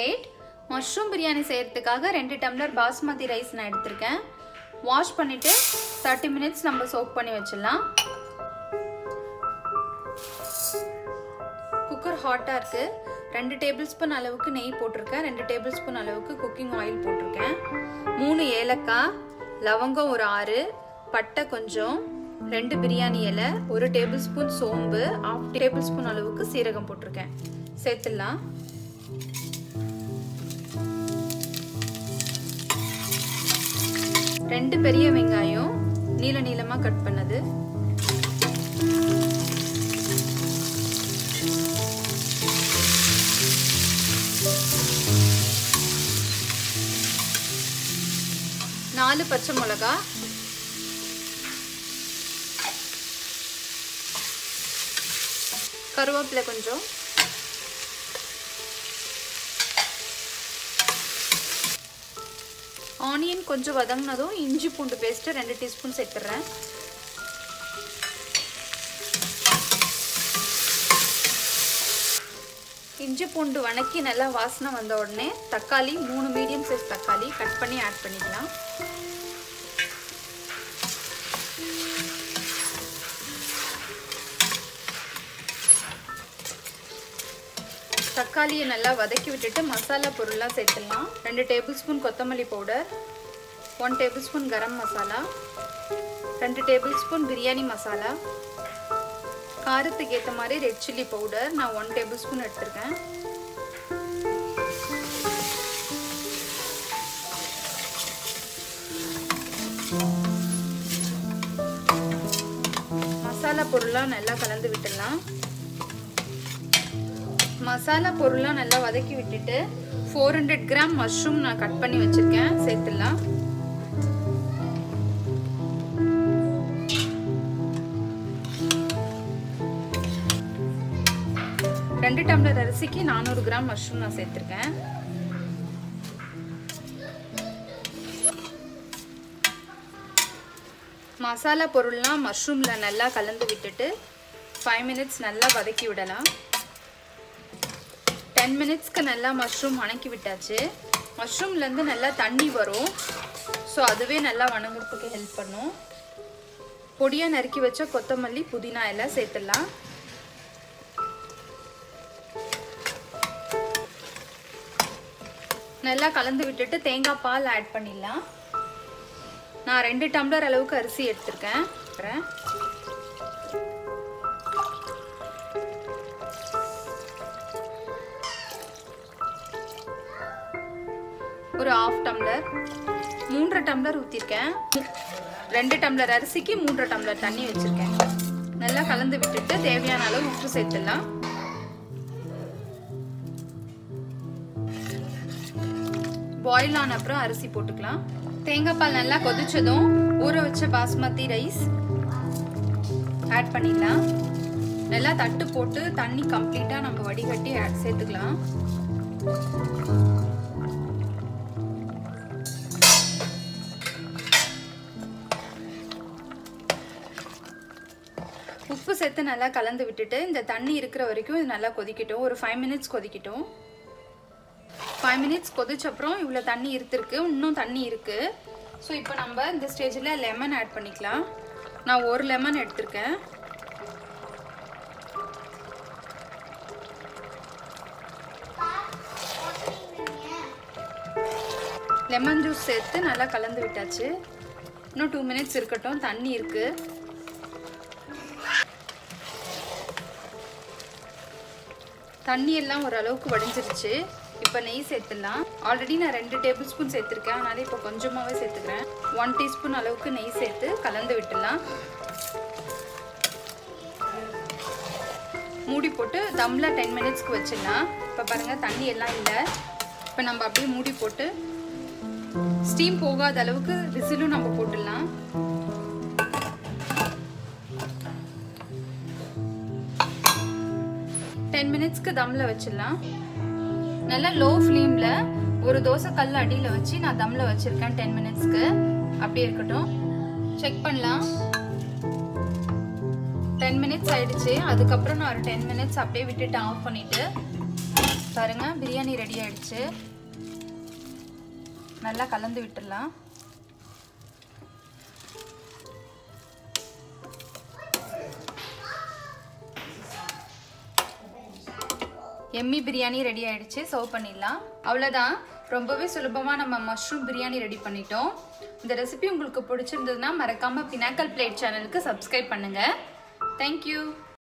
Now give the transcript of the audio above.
plate mushroom biryani செய்கிறதுக்காக ரெண்டு tumbler basmati rice நான் எடுத்திருக்கேன் வாஷ் பண்ணிவிட்டு தேர்ட்டி மினிட்ஸ் நம்ம சோக் பண்ணி வச்சிடலாம் குக்கர் ஹாட்டாக இருக்குது ரெண்டு டேபிள் ஸ்பூன் அளவுக்கு நெய் போட்டிருக்கேன் ரெண்டு டேபிள் ஸ்பூன் அளவுக்கு குக்கிங் ஆயில் போட்டிருக்கேன் மூணு ஏலக்காய் லவங்கம் ஒரு ஆறு பட்டை கொஞ்சம் ரெண்டு பிரியாணி இலை ஒரு டேபிள் ஸ்பூன் சோம்பு ஆஃப் டேபிள் ஸ்பூன் அளவுக்கு சீரகம் போட்டிருக்கேன் சேர்த்துடலாம் ரெண்டு பெரிய வெங்காயம் நீல நீளமாக கட் பண்ணது நாலு பச்சை மிளகா கருவேப்பிலை கொஞ்சம் ஆனியன் கொஞ்சம் வதங்கினதும் இஞ்சி பூண்டு பேஸ்ட்டு ரெண்டு டீஸ்பூன் சேர்த்துட்றேன் இஞ்சி பூண்டு வணக்கி நல்லா வாசனை வந்த உடனே தக்காளி மூணு மீடியம் சைஸ் தக்காளி கட் பண்ணி ஆட் பண்ணிக்கலாம் தக்காளியை நல்லா வதக்கி விட்டுட்டு மசாலா பொருள்லாம் சேர்த்துடலாம் ரெண்டு டேபிள் ஸ்பூன் கொத்தமல்லி powder one tablespoon garam masala ரெண்டு டேபிள் ஸ்பூன் பிரியாணி மசாலா காரத்துக்கு ஏற்ற மாதிரி ரெட் சில்லி பவுடர் நான் ஒன் டேபிள் ஸ்பூன் எடுத்திருக்கேன் மசாலா பொருள்லாம் நல்லா கலந்து விட்டுடலாம் மசாலா பொருள்லாம் நல்லா வதக்கி விட்டுட்டு ஃபோர் ஹண்ட்ரட் கிராம் மஷ்ரூம் நான் கட் பண்ணி வச்சுருக்கேன் சேர்த்துடலாம் ரெண்டு டம்ளர் அரிசிக்கு நானூறு கிராம் மஷ்ரூம் நான் சேர்த்துருக்கேன் மசாலா பொருள்லாம் மஷ்ரூமில் நல்லா கலந்து விட்டுட்டு ஃபைவ் மினிட்ஸ் நல்லா வதக்கி விடலாம் டென் மினிட்ஸ்க்கு நல்லா மஷ்ரூம் வணக்கி விட்டாச்சு மஷ்ரூம்லேருந்து நல்லா தண்ணி வரும் ஸோ அதுவே நல்லா வணங்குறதுக்கு ஹெல்ப் பண்ணும் பொடியாக நறுக்கி வச்ச கொத்தமல்லி புதினா எல்லாம் சேர்த்துடலாம் நல்லா கலந்து விட்டுட்டு தேங்காய் பால் ஆட் பண்ணிடலாம் நான் ரெண்டு டம்ளர் அளவுக்கு அரிசி எடுத்திருக்கேன் ஒரு ஆஃப் டம்ளர் மூன்றரை டம்ளர் ஊற்றிருக்கேன் ரெண்டு டம்ளர் அரிசிக்கு மூன்றரை டம்ளர் தண்ணி வச்சுருக்கேன் நல்லா கலந்து விட்டுட்டு தேவையான அளவு உப்பு சேர்த்துடலாம் பாயில் ஆன அப்புறம் அரிசி போட்டுக்கலாம் தேங்காய் பால் நல்லா கொதிச்சதும் ஊற வச்ச பாஸ்மதி ரைஸ் ஆட் பண்ணிடலாம் நல்லா தட்டு போட்டு தண்ணி கம்ப்ளீட்டாக நம்ம வடிகட்டி சேர்த்துக்கலாம் உப்பு சேர்த்து நல்லா கலந்து விட்டுட்டு இந்த தண்ணி இருக்கிற வரைக்கும் இது நல்லா கொதிக்கட்டும் ஒரு ஃபைவ் மினிட்ஸ் கொதிக்கட்டும் ஃபைவ் மினிட்ஸ் கொதிச்சப்புறம் இவ்வளோ தண்ணி இருந்திருக்கு இன்னும் தண்ணி இருக்குது ஸோ இப்போ நம்ம இந்த ஸ்டேஜில் லெமன் ஆட் பண்ணிக்கலாம் நான் ஒரு லெமன் எடுத்திருக்கேன் லெமன் ஜூஸ் சேர்த்து நல்லா கலந்து விட்டாச்சு இன்னும் டூ மினிட்ஸ் இருக்கட்டும் தண்ணி இருக்குது தண்ணி எல்லாம் ஓரளவுக்கு வடிஞ்சிருச்சு இப்போ நெய் சேர்த்துடலாம் ஆல்ரெடி நான் ரெண்டு டேபிள் ஸ்பூன் சேர்த்துருக்கேன் அதனால இப்போ கொஞ்சமாகவே சேர்த்துக்கிறேன் ஒன் டீஸ்பூன் அளவுக்கு நெய் சேர்த்து கலந்து விட்டுடலாம் மூடி போட்டு தம்மில் டென் மினிட்ஸ்க்கு வச்சிடலாம் இப்போ பாருங்கள் தண்ணி எல்லாம் இல்லை இப்போ நம்ம அப்படியே மூடி போட்டு ஸ்டீம் போகாத அளவுக்கு விசிலும் நம்ம போட்டுடலாம் டென் மினிட்ஸ்க்கு தம்மில் வச்சிடலாம் நல்லா லோ ஃப்ளேமில் ஒரு தோசை கல் அடியில் வச்சு நான் தம்மில் வச்சுருக்கேன் டென் மினிட்ஸ்க்கு அப்படியே இருக்கட்டும் செக் பண்ணலாம் டென் மினிட்ஸ் ஆயிடுச்சு அதுக்கப்புறம் நான் ஒரு டென் மினிட்ஸ் அப்படியே விட்டுட்டு ஆஃப் பண்ணிவிட்டு பாருங்க பிரியாணி ரெடி ஆயிடுச்சு நல்லா கலந்து விட்டுடலாம் எம்மி பிரியாணி ரெடி ஆயிடுச்சு சர்வ் பண்ணிடலாம் அவ்வளோதான் ரொம்பவே சுலபமாக நம்ம மஷ்ரூம் பிரியாணி ரெடி பண்ணிட்டோம் இந்த ரெசிபி உங்களுக்கு பிடிச்சிருந்ததுன்னா மறக்காமல் பினாக்கல் பிளேட் சேனலுக்கு சப்ஸ்கிரைப் பண்ணுங்கள் தேங்க்யூ